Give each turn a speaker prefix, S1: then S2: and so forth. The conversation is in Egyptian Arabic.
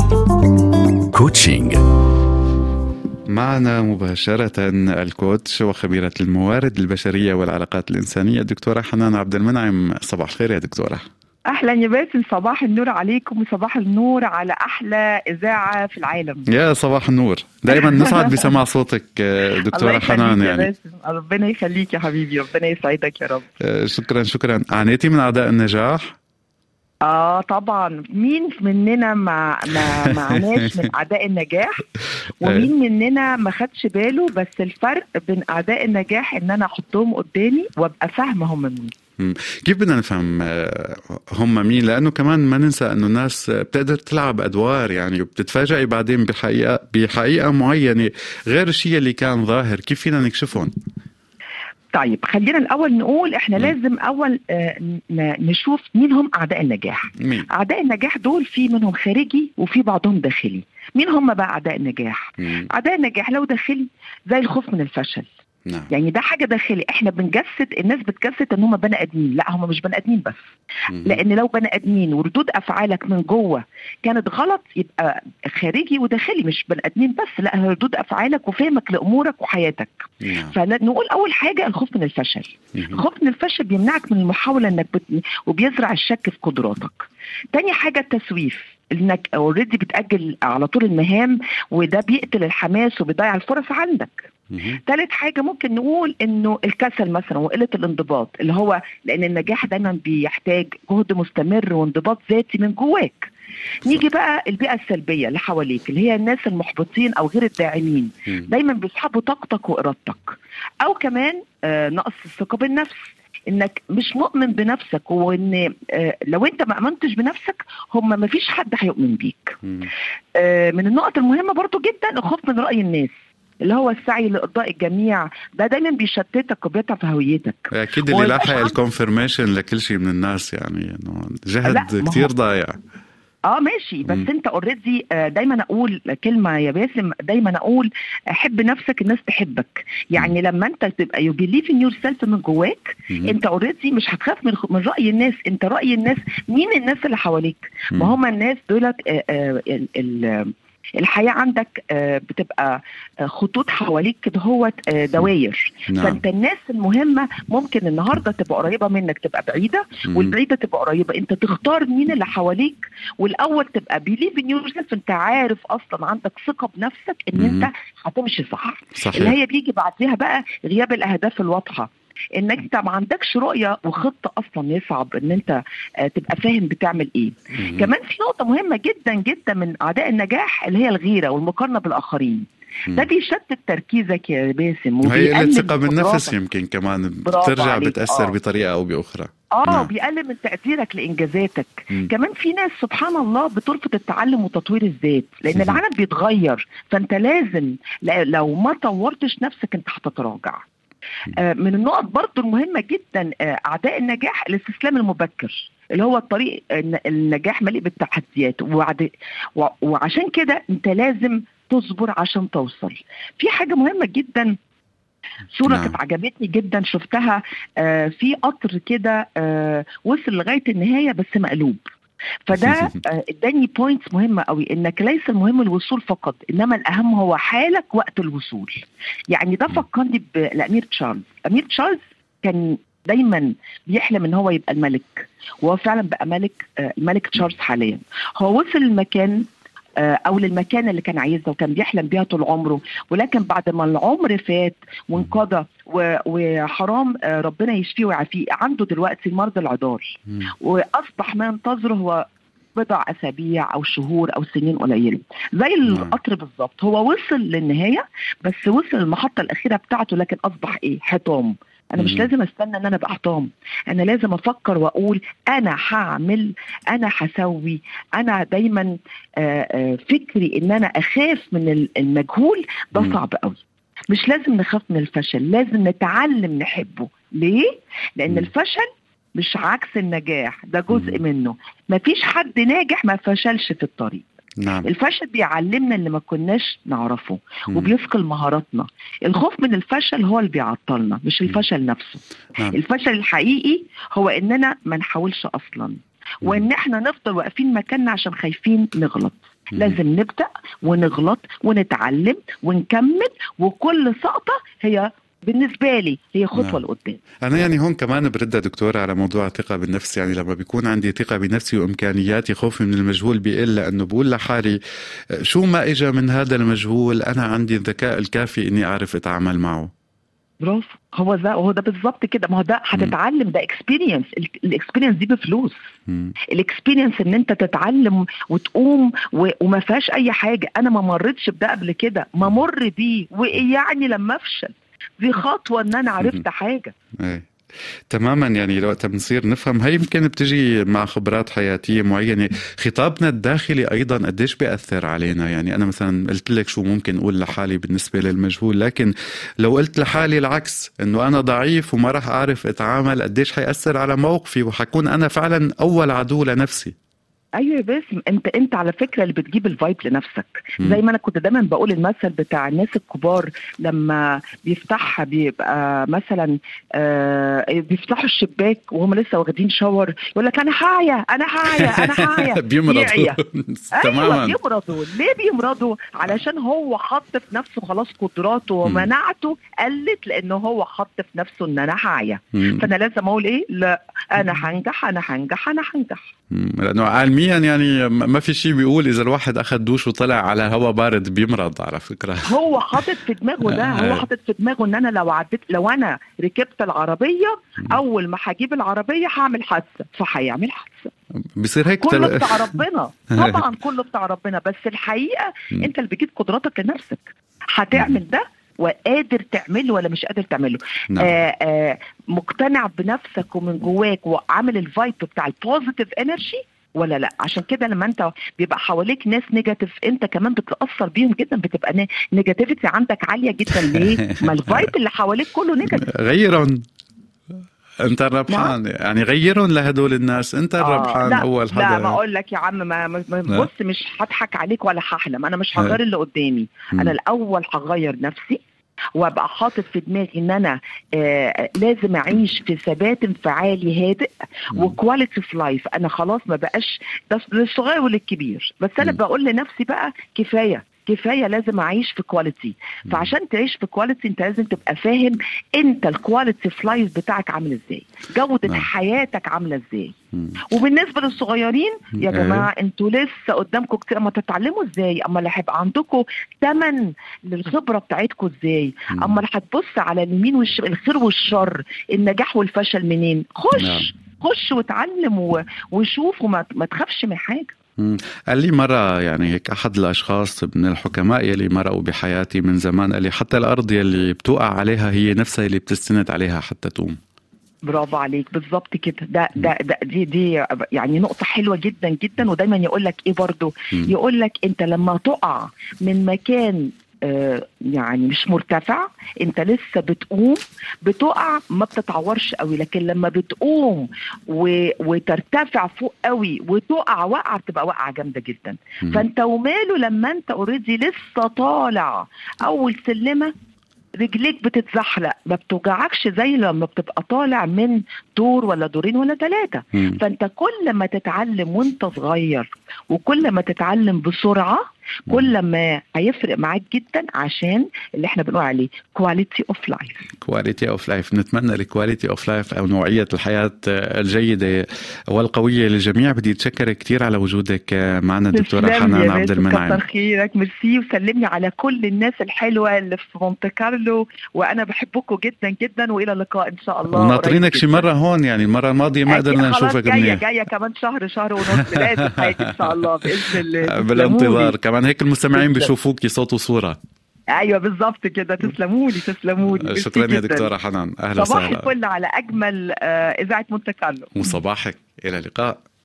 S1: كوتشينج
S2: معنا مباشرة الكوتش وخبيرة الموارد البشرية والعلاقات الإنسانية الدكتورة حنان عبد المنعم صباح الخير يا دكتورة
S3: اهلا يا باسم صباح النور عليكم وصباح النور على احلى اذاعه في العالم
S2: يا صباح النور دائما نسعد بسماع صوتك آه، دكتورة
S3: الله يخليك
S2: حنان
S3: يا
S2: يعني
S3: باسم ربنا يخليك يا حبيبي ربنا يسعدك يا رب
S2: آه، شكرا شكرا عانيتي من أعداء النجاح
S3: اه طبعا مين مننا ما ما معناش من اعداء النجاح ومين مننا ما خدش باله بس الفرق بين اعداء النجاح ان انا احطهم قدامي وابقى فاهمه هم مين
S2: مم. كيف بدنا نفهم آه، هم مين لانه كمان ما ننسى انه الناس بتقدر تلعب ادوار يعني وبتتفاجئي بعدين بحقيقه بحقيقه معينه غير الشيء اللي كان ظاهر كيف فينا نكشفهم
S3: طيب خلينا الاول نقول احنا
S2: مم.
S3: لازم اول آه، ن- نشوف مين هم اعداء النجاح
S2: مين
S3: اعداء النجاح دول في منهم خارجي وفي بعضهم داخلي مين هم بقى اعداء النجاح
S2: مم.
S3: اعداء النجاح لو داخلي زي الخوف من الفشل
S2: نعم
S3: يعني ده حاجه داخلي احنا بنجسد الناس بتجسد ان هم بني ادمين لا هم مش بني ادمين بس
S2: مم.
S3: لان لو بني ادمين وردود افعالك من جوه كانت غلط يبقى خارجي وداخلي مش بني ادمين بس لا ردود افعالك وفهمك لامورك وحياتك
S2: نعم
S3: فنقول اول حاجه الخوف من الفشل
S2: مم.
S3: الخوف من الفشل بيمنعك من المحاوله انك بت... وبيزرع الشك في قدراتك تاني حاجه التسويف انك اوريدي بتاجل على طول المهام وده بيقتل الحماس وبيضيع الفرص عندك
S2: مم.
S3: ثالث حاجه ممكن نقول انه الكسل مثلا وقله الانضباط اللي هو لان النجاح دايما بيحتاج جهد مستمر وانضباط ذاتي من جواك نيجي بقى البيئه السلبيه اللي حواليك اللي هي الناس المحبطين او غير الداعمين
S2: مم.
S3: دايما بيسحبوا طاقتك وارادتك او كمان آه، نقص الثقه بالنفس انك مش مؤمن بنفسك وان آه، لو انت ما امنتش بنفسك هم ما فيش حد هيؤمن بيك
S2: مم.
S3: آه، من النقط المهمه برضو جدا الخوف من راي الناس اللي هو السعي لارضاء الجميع ده دايما بيشتتك وبيضعف هويتك
S2: اكيد
S3: هو
S2: اللي
S3: يبقى
S2: لاحق
S3: شعب-
S2: الكونفirmation لكل شيء من الناس يعني انه
S3: لا،
S2: جهد
S3: ما هو-
S2: كثير ضايع
S3: اه ماشي بس
S2: مم.
S3: انت اوريدي دايما اقول كلمه يا باسم دايما اقول حب نفسك الناس تحبك يعني لما انت تبقى يو بيليف ان يور سيلف من جواك
S2: مم.
S3: انت اوريدي مش هتخاف من من راي الناس انت راي الناس مين الناس اللي حواليك ما
S2: مم.
S3: هم الناس دولت آه، آه، ال- ال- الحياه عندك آه، بتبقى آه، خطوط حواليك كده هو دواير
S2: نعم
S3: فانت الناس المهمه ممكن النهارده تبقى قريبه منك تبقى بعيده
S2: مم.
S3: والبعيده تبقى قريبه انت تختار مين اللي حواليك والاول تبقى بيليف ان يور سيلف انت عارف اصلا عندك ثقه بنفسك ان
S2: مم.
S3: انت هتمشي صح اللي
S2: صحيح
S3: هي بيجي بعديها بقى غياب الاهداف الواضحه انك انت ما عندكش رؤيه وخطه اصلا يصعب ان انت آه، تبقى فاهم بتعمل ايه
S2: مم.
S3: كمان في نقطه مهمه جدا جدا من اعداء النجاح اللي هي الغيره والمقارنه بالاخرين
S2: مم.
S3: ده بيشتت تركيزك يا باسم
S2: وهي قلة
S3: وبيقلل
S2: ثقة بالنفس
S3: قدراتك.
S2: يمكن كمان
S3: برافو
S2: بترجع
S3: عليك،
S2: بتأثر
S3: آه.
S2: بطريقة أو بأخرى
S3: اه
S2: نعم.
S3: بيقلل من تقديرك لانجازاتك
S2: مم.
S3: كمان في ناس سبحان الله بترفض التعلم وتطوير الذات لان
S2: مم.
S3: العالم بيتغير فانت لازم لا- لو ما طورتش نفسك انت هتتراجع آه، من النقط برضو المهمة جدا آه، أعداء النجاح الاستسلام المبكر اللي هو الطريق الن- النجاح مليء بالتحديات وبعد و- وعشان كده أنت لازم تصبر عشان توصل في حاجة مهمة جدا صورة
S2: نعم.
S3: كانت عجبتني جدا شفتها آه، في قطر كده آه، وصل لغاية النهاية بس مقلوب فده آه، اداني بوينتس مهمه قوي انك ليس المهم الوصول فقط انما الاهم هو حالك وقت الوصول يعني ده
S2: م.
S3: فكرني بالامير تشارلز امير تشارلز كان دايما بيحلم ان هو يبقى الملك وهو فعلا بقى ملك آه، الملك تشارلز حاليا هو وصل المكان آه، او للمكان اللي كان عايزها وكان بيحلم بيها طول عمره ولكن بعد ما العمر فات وانقضى و- وحرام آه، ربنا يشفيه ويعافيه عنده دلوقتي مرض العضال
S2: مم.
S3: واصبح ما ينتظره هو بضع اسابيع او شهور او سنين قليله زي القطر بالظبط هو وصل للنهايه بس وصل المحطه الاخيره بتاعته لكن اصبح ايه حطام انا مش
S2: مم.
S3: لازم استنى ان انا ابقى حطام انا لازم افكر واقول انا هعمل انا هسوي انا دايما آه، آه، فكري ان انا اخاف من ال- المجهول ده
S2: مم.
S3: صعب قوي مش لازم نخاف من الفشل لازم نتعلم نحبه ليه لان
S2: مم.
S3: الفشل مش عكس النجاح ده جزء
S2: مم.
S3: منه مفيش حد ناجح ما فشلش في الطريق
S2: نعم
S3: الفشل بيعلمنا اللي ما كناش نعرفه
S2: مم.
S3: وبيثقل مهاراتنا الخوف من الفشل هو اللي بيعطلنا مش
S2: مم.
S3: الفشل نفسه
S2: نعم
S3: الفشل الحقيقي هو اننا ما نحاولش اصلا وان احنا نفضل واقفين مكاننا عشان خايفين نغلط لازم نبدا ونغلط ونتعلم ونكمل وكل سقطه هي بالنسبه لي هي خطوه نعم. لقدام
S2: انا يعني هون كمان بردها دكتور على موضوع الثقه بالنفس يعني لما بيكون عندي ثقه بنفسي وامكانياتي خوفي من المجهول بيقل لانه بقول لحالي شو ما اجى من هذا المجهول انا عندي الذكاء الكافي اني اعرف اتعامل معه
S3: برافو هو ده هو ده بالظبط كده ما هو ده هتتعلم ده اكسبيرينس الاكسبيرينس دي بفلوس الاكسبيرينس ان انت تتعلم وتقوم وما فيهاش اي حاجه انا ما مريتش بده قبل كده ما مر بيه وايه يعني لما افشل دي خطوه ان انا عرفت حاجه
S2: ايه تماما يعني وقت بنصير نفهم هي يمكن بتجي مع خبرات حياتيه معينه خطابنا الداخلي ايضا قديش بياثر علينا يعني انا مثلا قلت لك شو ممكن اقول لحالي بالنسبه للمجهول لكن لو قلت لحالي العكس انه انا ضعيف وما راح اعرف اتعامل قديش حياثر على موقفي وحكون انا فعلا اول عدو لنفسي
S3: ايوه يا باسم انت انت على فكره اللي بتجيب الفايب لنفسك م. زي ما انا كنت دايما بقول المثل بتاع الناس الكبار لما بيفتحها بيبقى مثلا آه بيفتحوا الشباك وهم لسه واخدين شاور يقول لك انا حايا انا حايا انا حايا
S2: بيمرضوا
S3: ايوه بيمرضوا ليه بيمرضوا علشان هو حط في نفسه خلاص قدراته ومناعته قلت لانه هو حط في نفسه ان انا حايا فانا لازم اقول ايه لا انا هنجح انا هنجح انا هنجح
S2: لانه علميا يعني ما في شيء بيقول اذا الواحد اخذ دوش وطلع على هواء بارد بيمرض على فكره
S3: هو حاطط في دماغه ده هو حاطط في دماغه ان انا لو عديت لو انا ركبت العربيه اول ما هجيب العربيه هعمل حادثه فهيعمل حادثه
S2: بيصير هيك
S3: كله بتاع ربنا طبعا كله بتاع ربنا بس الحقيقه انت اللي بتجيب قدراتك لنفسك هتعمل ده وقادر تعمله ولا مش قادر تعمله نعم. آآ آآ مقتنع بنفسك ومن جواك وعامل الفايب بتاع البوزيتيف انرجي ولا لا عشان كده لما انت بيبقى حواليك ناس نيجاتيف انت كمان بتتاثر بيهم جدا بتبقى نيجاتيفيتي عندك عاليه جدا ليه ما الفايب اللي حواليك كله نيجاتيف
S2: غيرهم انت الربحان نعم. يعني غيرهم لهدول الناس انت الربحان آه. اول حدا
S3: لا ما اقول لك يا عم ما بص مش هضحك عليك ولا هحلم انا مش هغير اللي قدامي انا الاول هغير نفسي وابقى حاطط في دماغي ان انا آه لازم اعيش في ثبات انفعالي هادئ وكواليتي اوف لايف انا خلاص ما بقاش ده للصغير وللكبير بس انا بقول لنفسي بقى كفايه كفايه لازم اعيش في كواليتي فعشان تعيش في كواليتي انت لازم تبقى فاهم انت الكواليتي في لايف بتاعك عامل ازاي جوده نعم. حياتك عامله ازاي وبالنسبه للصغيرين يا جماعه انتوا لسه قدامكم كتير اما تتعلموا ازاي اما اللي هيبقى عندكم ثمن للخبره بتاعتكم ازاي اما اللي هتبص على اليمين والشمال الخير والشر النجاح والفشل منين خش نعم. خش وتعلم وشوف وما ما تخافش من حاجه
S2: قال لي مرة يعني هيك أحد الأشخاص من الحكماء يلي مرقوا بحياتي من زمان قال لي حتى الأرض يلي بتوقع عليها هي نفسها يلي بتستند عليها حتى تقوم
S3: برافو عليك بالظبط كده ده ده ده دي دي يعني نقطة حلوة جدا جدا ودايما يقول لك ايه برضه يقول لك انت لما تقع من مكان يعني مش مرتفع انت لسه بتقوم بتقع ما بتتعورش قوي لكن لما بتقوم و... وترتفع فوق قوي وتقع وقعه بتبقى وقعه جامده جدا م- فانت وماله لما انت اوريدي لسه طالع اول سلمه رجليك بتتزحلق ما بتوجعكش زي لما بتبقى طالع من دور ولا دورين ولا ثلاثه فانت كل ما تتعلم وانت صغير وكل ما تتعلم بسرعه كل ما هيفرق معاك جدا عشان اللي احنا بنقول عليه كواليتي اوف لايف
S2: كواليتي اوف لايف نتمنى الكواليتي اوف لايف او نوعيه الحياه الجيده والقويه للجميع بدي اتشكرك كثير على وجودك معنا دكتوره حنان عبد المنعم
S3: كتر خيرك ميرسي وسلمني على كل الناس الحلوه اللي في مونte كارلو وانا بحبكم جدا جدا والى اللقاء ان شاء الله
S2: وناطرينك شي مره هون يعني المره الماضيه ما قدرنا نشوفك
S3: منيح جايه جايه كمان شهر شهر ونص لازم ان شاء الله باذن الله
S2: بالانتظار كمان هيك المستمعين بيشوفوكي صوت وصوره
S3: ايوه بالظبط كده تسلموا لي تسلموا لي
S2: شكرا يا دكتوره حنان اهلا
S3: وسهلا صباح الفل على اجمل اذاعه مونte كارلو
S2: وصباحك الى اللقاء